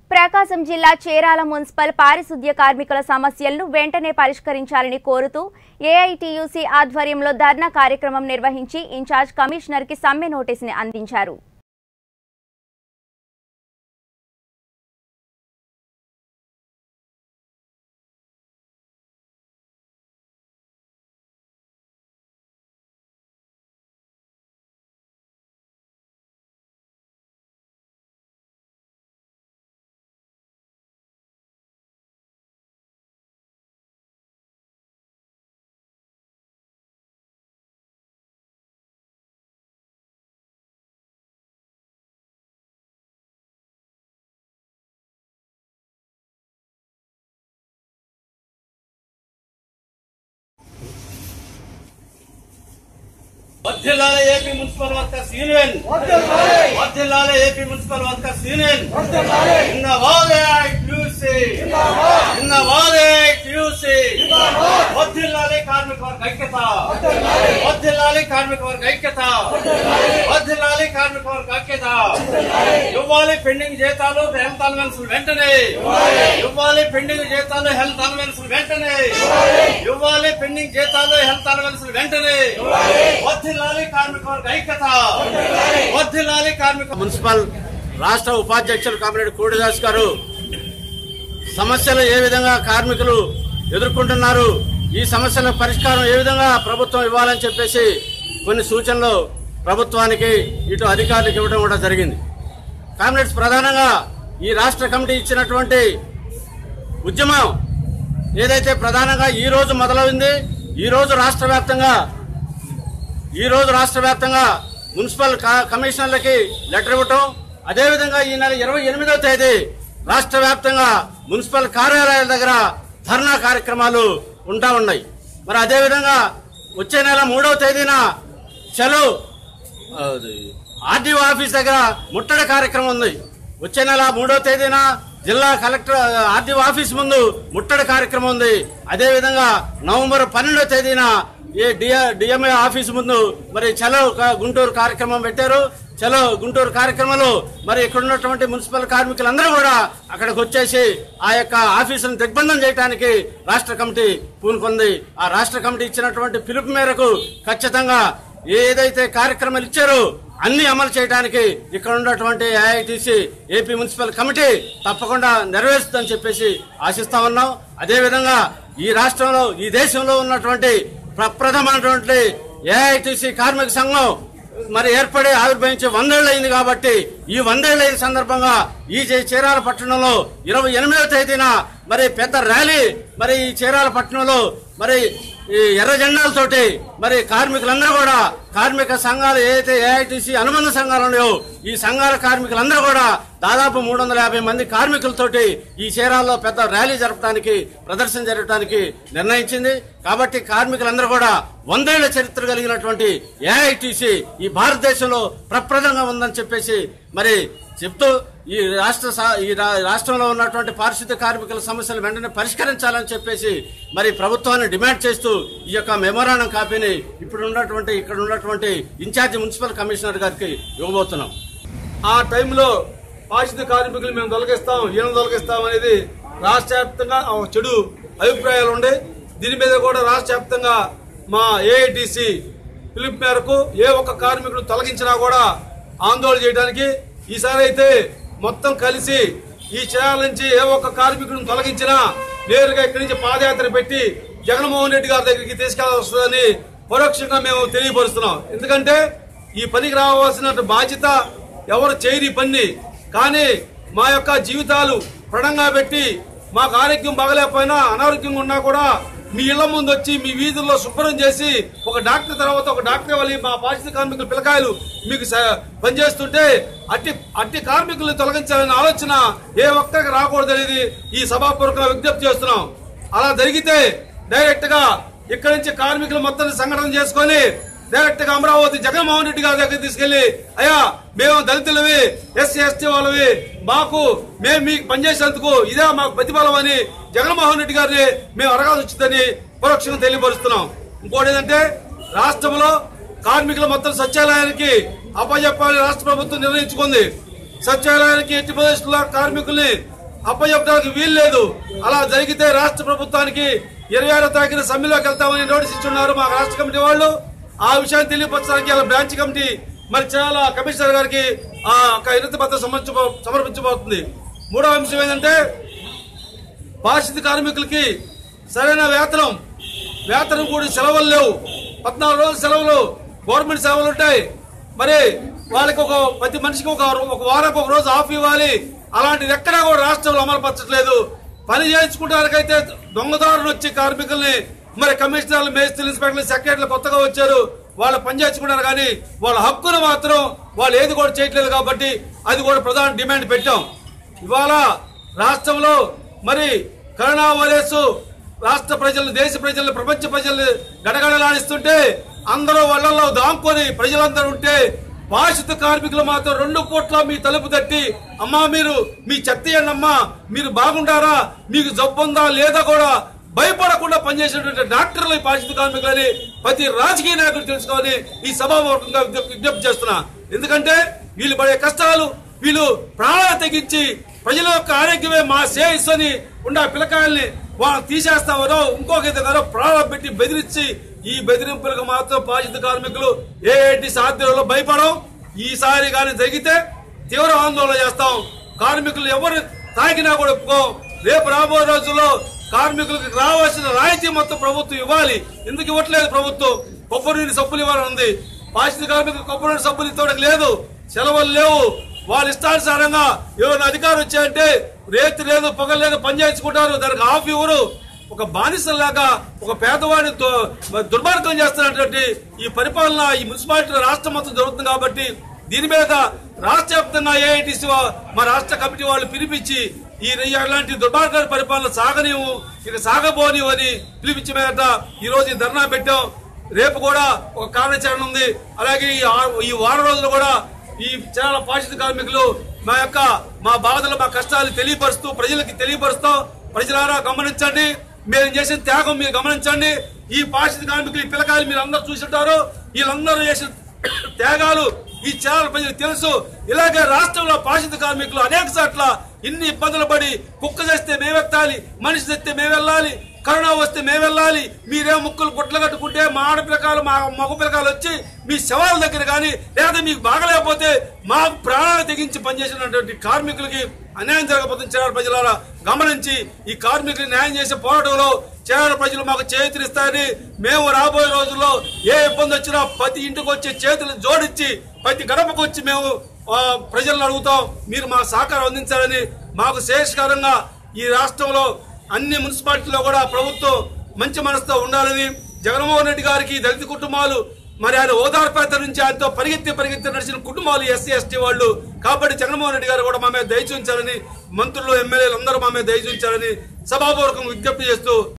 ప్రకాశం జిల్లా చేరాల మున్సిపల్ పారిశుద్ధ్య కార్మికుల సమస్యలను వెంటనే పరిష్కరించాలని కోరుతూ ఏఐటియుసి ఆధ్వర్యంలో ధర్నా కార్యక్రమం నిర్వహించి ఇన్ఛార్జ్ కమిషనర్కి సమ్మె నోటీసుని అందించారు వర్ధిల్లాల ఏపీ మున్సిపల్ వర్కర్స్ యూనియన్ వర్ధిల్లాల ఏపీ మున్సిపల్ వర్కర్స్ యూనియన్ ఇన్నవాదే ట్యూసీ ఇన్నవాదే ట్యూసీ వర్ధిల్లాలి కార్మిక వర్గ ఐక్యత వర్ధిల్లాలి కార్మిక వర్గ ఐక్యత వర్ధిల్లాలి కార్మిక వర్గ ఐక్యత ఇవ్వాలి పెండింగ్ జీతాలు హెల్త్ అలవెన్స్ వెంటనే ఇవ్వాలి పెండింగ్ జీతాలు హెల్త్ అలవెన్స్ వెంటనే ఇవ్వాలి పెండింగ్ జీతాలు హెల్త్ అలవెన్స్ వెంటనే వర్ధిల్లాలి కార్మిక వర్గ ఐక్యత వర్ధిల్లాలి కార్మిక మున్సిపల్ రాష్ట్ర ఉపాధ్యక్షులు కామిరెడ్డి కోడిదాస్ గారు సమస్యలు ఏ విధంగా కార్మికులు ఎదుర్కొంటున్నారు ఈ సమస్యల పరిష్కారం ఏ విధంగా ప్రభుత్వం ఇవ్వాలని చెప్పేసి కొన్ని సూచనలు ప్రభుత్వానికి ఇటు అధికారులకు ఇవ్వడం కూడా జరిగింది కామ్రేడ్స్ ప్రధానంగా ఈ రాష్ట్ర కమిటీ ఇచ్చినటువంటి ఉద్యమం ఏదైతే ప్రధానంగా ఈ రోజు మొదలైంది ఈ రోజు రాష్ట్ర వ్యాప్తంగా ఈ రోజు రాష్ట్ర వ్యాప్తంగా మున్సిపల్ క- కమిషనర్లకి లెటర్ ఇవ్వటం అదేవిధంగా ఈ నెల ఇరవై ఎనిమిదవ తేదీ రాష్ట్ర వ్యాప్తంగా మున్సిపల్ కార్యాలయాల దగ్గర ధర్నా కార్యక్రమాలు ఉంటా ఉన్నాయి మరి అదేవిధంగా వచ్చే నెల మూడవ తేదీన చలో ఆర్డీఓ ఆఫీస్ దగ్గర ముట్టడి కార్యక్రమం ఉంది వచ్చే నెల మూడవ తేదీన జిల్లా కలెక్టర్ ఆర్డీఓ ఆఫీస్ ముందు ముట్టడి కార్యక్రమం ఉంది అదేవిధంగా నవంబర్ పన్నెండవ తేదీన ఏ డిఎంఏ ఆఫీస్ ముందు మరి చలో క- గుంటూరు కార్యక్రమం పెట్టారు చలో గుంటూరు కార్యక్రమంలో మరి ఇక్కడ ఉన్నటువంటి మున్సిపల్ కార్మికులందరూ కూడా అక్కడికి వచ్చేసి ఆ యొక్క ఆఫీసును దిగ్బంధం చేయడానికి రాష్ట్ర కమిటీ పూనుకుంది ఆ రాష్ట్ర కమిటీ ఇచ్చినటువంటి పిలుపు మేరకు ఖచ్చితంగా ఏదైతే కార్యక్రమాలు ఇచ్చారో అన్ని అమలు చేయడానికి ఇక్కడ ఉన్నటువంటి ఏఐటిసి ఏపీ మున్సిపల్ కమిటీ తప్పకుండా నెరవేరుస్తుందని చెప్పేసి ఆశిస్తా ఉన్నాం అదేవిధంగా ఈ రాష్ట్రంలో ఈ దేశంలో ఉన్నటువంటి ప్రప్రథమైనటువంటి ఏఐటిసి కార్మిక సంఘం మరి ఏర్పడి ఆవిర్భవించి వందేళ్ళు అయింది కాబట్టి ఈ వందేళ్ళు అయిన సందర్భంగా ఈ చే- చీరాల పట్టణంలో ఇరవై ఎనిమిదవ తేదీన మరి పెద్ద ర్యాలీ మరి ఈ చీరాల పట్టణంలో మరి ఈ ఎర్ర జెండాలతోటి మరి కార్మికులందరూ కూడా కార్మిక సంఘాలు ఏదైతే ఏఐటిసి అనుబంధ సంఘాలు ఉన్నాయో ఈ సంఘాల కార్మికులందరూ కూడా దాదాపు మూడు వందల యాభై మంది కార్మికులతోటి ఈ చీరాల్లో పెద్ద ర్యాలీ జరపడానికి ప్రదర్శన జరపడానికి నిర్ణయించింది కాబట్టి కార్మికులందరూ కూడా వందేళ్ల చరిత్ర కలిగినటువంటి ఏఐటిసి ఈ భారతదేశంలో ప్రప్రదంగా ఉందని చెప్పేసి మరి చెప్తూ ఈ రాష్ట్ర సా- ఈ రా- రాష్ట్రంలో ఉన్నటువంటి పారిశుద్ధ్య కార్మికుల సమస్యలు వెంటనే పరిష్కరించాలని చెప్పేసి మరి ప్రభుత్వాన్ని డిమాండ్ చేస్తూ ఈ యొక్క మెమోరాండం కాపీని ఇప్పుడు ఉన్నటువంటి ఇక్కడ ఉన్నటువంటి ఇన్ఛార్జి మున్సిపల్ కమిషనర్ గారికి ఇవ్వబోతున్నాం ఆ టైంలో పారిశుద్ధ కార్మికులు మేము తొలగిస్తాం ఈయన తొలగిస్తాం అనేది రాష్ట్ర వ్యాప్తంగా ఒక చెడు అభిప్రాయాలు ఉండే దీని మీద కూడా రాష్ట్ర వ్యాప్తంగా మా ఏఐటిసి పిలుపు మేరకు ఏ ఒక్క కార్మికుడు తొలగించినా కూడా ఆందోళన చేయడానికి ఈసారి అయితే మొత్తం కలిసి ఈ చేయాల నుంచి ఏ ఒక్క కార్మికుడిని తొలగించినా నేరుగా ఇక్కడి నుంచి పాదయాత్ర పెట్టి జగన్మోహన్ రెడ్డి గారి దగ్గరికి తీసుకెళ్లాల్సి వస్తుందని పరోక్షంగా మేము తెలియపరుస్తున్నాం ఎందుకంటే ఈ పనికి రావాల్సిన బాధ్యత ఎవరు చేయని పని కానీ మా యొక్క జీవితాలు ప్రణంగా పెట్టి మాకు ఆరోగ్యం బాగలేకపోయినా అనారోగ్యంగా ఉన్నా కూడా మీ ఇళ్ల ముందు వచ్చి మీ వీధుల్లో శుభ్రం చేసి ఒక డాక్టర్ తర్వాత ఒక డాక్టర్ వెళ్ళి మా బాధిత కార్మికుల పిల్లకాయలు మీకు స- పనిచేస్తుంటే అట్టి అట్టి కార్మికులను తొలగించాలనే ఆలోచన ఏ ఒక్కరికి రాకూడదనేది ఈ సభాపూర్వకంగా విజ్ఞప్తి చేస్తున్నాం అలా జరిగితే డైరెక్ట్ గా ఇక్కడి నుంచి కార్మికులు మొత్తం సంఘటన చేసుకొని డైరెక్ట్ గా అమరావతి జగన్మోహన్ రెడ్డి గారి దగ్గర తీసుకెళ్లి అయ్యా మేము దళితులవి ఎస్సీ ఎస్టీ వాళ్ళవి మాకు మేము మీకు పనిచేసేందుకు ఇదే మాకు ప్రతిఫలం అని జగన్మోహన్ రెడ్డి గారిని మేము అడగాల్సి వచ్చిందని పరోక్షంగా తెలియపరుస్తున్నాం ఇంకోటి ఏంటంటే రాష్ట్రంలో కార్మికులు మొత్తం సచివాలయానికి అప్పచెప్పాలని రాష్ట్ర ప్రభుత్వం నిర్ణయించుకుంది సచివాలయానికి ఎట్టి ప్రదేశంలో కార్మికుల్ని అప్పచెప్పడానికి వీలు లేదు అలా జరిగితే రాష్ట్ర ప్రభుత్వానికి ఇరవై ఆరో తారీఖున సమ్మెలోకి వెళ్తామని నోటీస్ ఇచ్చున్నారు మా రాష్ట్ర కమిటీ వాళ్ళు ఆ విషయాన్ని తెలియపరచడానికి ఇలా బ్రాంచ్ కమిటీ మరి చాలా కమిషనర్ గారికి ఆ ఒక వినతి పత్రం సమర్పించబో సమర్పించబోతుంది మూడవ అంశం ఏంటంటే పారిశుద్ధ్య కార్మికులకి సరైన వేతనం వేతనం కూడా సెలవులు లేవు పద్నాలుగు రోజులు సెలవులు గవర్నమెంట్ సెలవులు ఉంటాయి మరి వాళ్ళకి ఒక ప్రతి మనిషికి ఒక ఒక వారానికి ఒక రోజు ఆఫ్ ఇవ్వాలి అలాంటిది ఎక్కడా కూడా రాష్ట్రంలో అమలు పరచట్లేదు పని చేయించుకుంటానికైతే దొంగదారులు వచ్చి కార్మికుల్ని మరి కమిషనర్లు మేస్త్రీలు ఇన్స్పెక్టర్లు సెక్రటరీలు కొత్తగా వచ్చారు వాళ్ళు పని చేసుకుంటారు కానీ వాళ్ళ హక్కును మాత్రం వాళ్ళు ఏది కూడా చేయట్లేదు కాబట్టి అది కూడా ప్రధాన డిమాండ్ పెట్టాం ఇవాళ రాష్ట్రంలో మరి కరోనా వైరస్ రాష్ట్ర ప్రజలు దేశ ప్రజలు ప్రపంచ ప్రజలు గడగడలాడిస్తుంటే అందరూ వాళ్ళల్లో దాంకొని ప్రజలందరూ ఉంటే పారిశుద్ధ కార్మికులు మాత్రం రెండు పూట్ల మీ తలుపు తట్టి అమ్మా మీరు మీ చెత్త అమ్మా మీరు బాగుంటారా మీకు జబ్బు ఉందా లేదా కూడా భయపడకుండా పనిచేసేటువంటి డాక్టర్లు ఈ పారిశుద్ధ కార్మికులని ప్రతి రాజకీయ నాయకుడు తెలుసుకోవాలి ఈ సభాముఖంగా విజ్ఞప్తి విజ్ఞప్తి చేస్తున్నా ఎందుకంటే వీళ్ళు పడే కష్టాలు వీళ్ళు ప్రాణాలు తెగించి ప్రజల యొక్క ఆరోగ్యమే మా శ్రేయస్సు అని ఉన్న పిల్లకాయల్ని వాళ్ళు తీసేస్తామనో ఇంకొక విధంగానో ప్రాణాలు పెట్టి బెదిరించి ఈ బెదిరింపులకు మాత్రం పారిశుద్ధ కార్మికులు ఏటి సాధ్యంలో భయపడం ఈసారి కానీ జరిగితే తీవ్ర ఆందోళన చేస్తాం కార్మికులు ఎవరు తాకినా కూడా ఒప్పుకోం రేపు రాబోయే రోజుల్లో కార్మికులకు రావాల్సిన రాయితీ మొత్తం ప్రభుత్వం ఇవ్వాలి ఎందుకు ఇవ్వట్లేదు ప్రభుత్వం కొబ్బరి నీటి సబ్బులు ఇవ్వాలని ఉంది పారిశుద్ధ కార్మికులు కొబ్బరి నీటి సబ్బులు ఇవ్వడానికి లేదు సెలవులు లేవు వాళ్ళ ఇష్టానుసారంగా ఎవరైనా అధికారం వచ్చాయంటే రేతి లేదు పొగలు లేదు పని చేయించుకుంటారు దానికి ఆఫ్ ఇవ్వరు ఒక బానిసలాగా ఒక పేదవాడిని దు- దుర్మార్గం చేస్తున్నటువంటి ఈ పరిపాలన ఈ మున్సిపాలిటీ రాష్ట్రం మొత్తం జరుగుతుంది కాబట్టి దీని మీద రాష్ట్ర వ్యాప్తంగా ఏఐటీసీ మా రాష్ట్ర కమిటీ వాళ్ళు పిలిపించి ఈ ఇలాంటి దుర్మార్గ పరిపాలన సాగనివ్వు ఇక సాగబోనివ్వు అని పిలిపించిన మీద ఈ రోజు ఈ ధర్నా పెట్టాం రేపు కూడా ఒక కార్యాచరణ ఉంది అలాగే ఈ ఆ- ఈ వారం రోజులు కూడా ఈ చాలా పారిశుద్ధ కార్మికులు మా యొక్క మా బాధలు మా కష్టాలు తెలియపరుస్తూ ప్రజలకి తెలియపరుస్తూ ప్రజలారా గమనించండి మేము చేసిన త్యాగం మీరు గమనించండి ఈ పారిశుద్ధ కార్మికులు ఈ పిల్లకాయలు మీరు అందరూ చూసింటారు వీళ్ళందరూ చేసిన త్యాగాలు ఈ చాలా ప్రజలకు తెలుసు ఇలాగే రాష్ట్రంలో పారిశుద్ధ కార్మికులు అనేక చోట్ల ఇన్ని ఇబ్బందులు పడి కుక్క చేస్తే మేమెత్తాలి మనిషి తెస్తే మేమెళ్ళాలి కరోనా వస్తే మేము వెళ్ళాలి మీరే ముక్కులు గుట్టలు కట్టుకుంటే మా ఆడపిల్లకాయలు మా మగ పిల్లకాయలు వచ్చి మీ శవాల దగ్గర కానీ లేదా మీకు బాగలేకపోతే మా ప్రాణాలు తెగించి పనిచేసినటువంటి కార్మికులకి అన్యాయం జరగబోతుంది చేరాల ప్రజలారా గమనించి ఈ కార్మికులకు న్యాయం చేసే పోరాటంలో చేరాల ప్రజలు మాకు చేతులిస్తారని మేము రాబోయే రోజుల్లో ఏ ఇబ్బంది వచ్చినా ప్రతి ఇంటికి వచ్చి చేతులు జోడించి ప్రతి గడపకు వచ్చి మేము ఆ, ప్రజలను అడుగుతాం మీరు మా సహకారం అందించాలని మాకు శ్రేయస్కరంగా ఈ రాష్ట్రంలో అన్ని మున్సిపాలిటీలో కూడా ప్రభుత్వం మంచి మనసుతో ఉండాలని జగన్మోహన్ రెడ్డి గారికి దళిత కుటుంబాలు మరి ఆయన ఓదార్పేత నుంచి ఆయనతో పరిగెత్తి పరిగెత్తి నడిచిన కుటుంబాలు ఎస్సీ ఎస్టీ వాళ్ళు కాబట్టి జగన్మోహన్ రెడ్డి గారు కూడా మా మీద దయ చూపించాలని మంత్రులు ఎమ్మెల్యేలు అందరూ మా మీద దయ చూపించాలని సభాపూర్వకంగా విజ్ఞప్తి చేస్తూ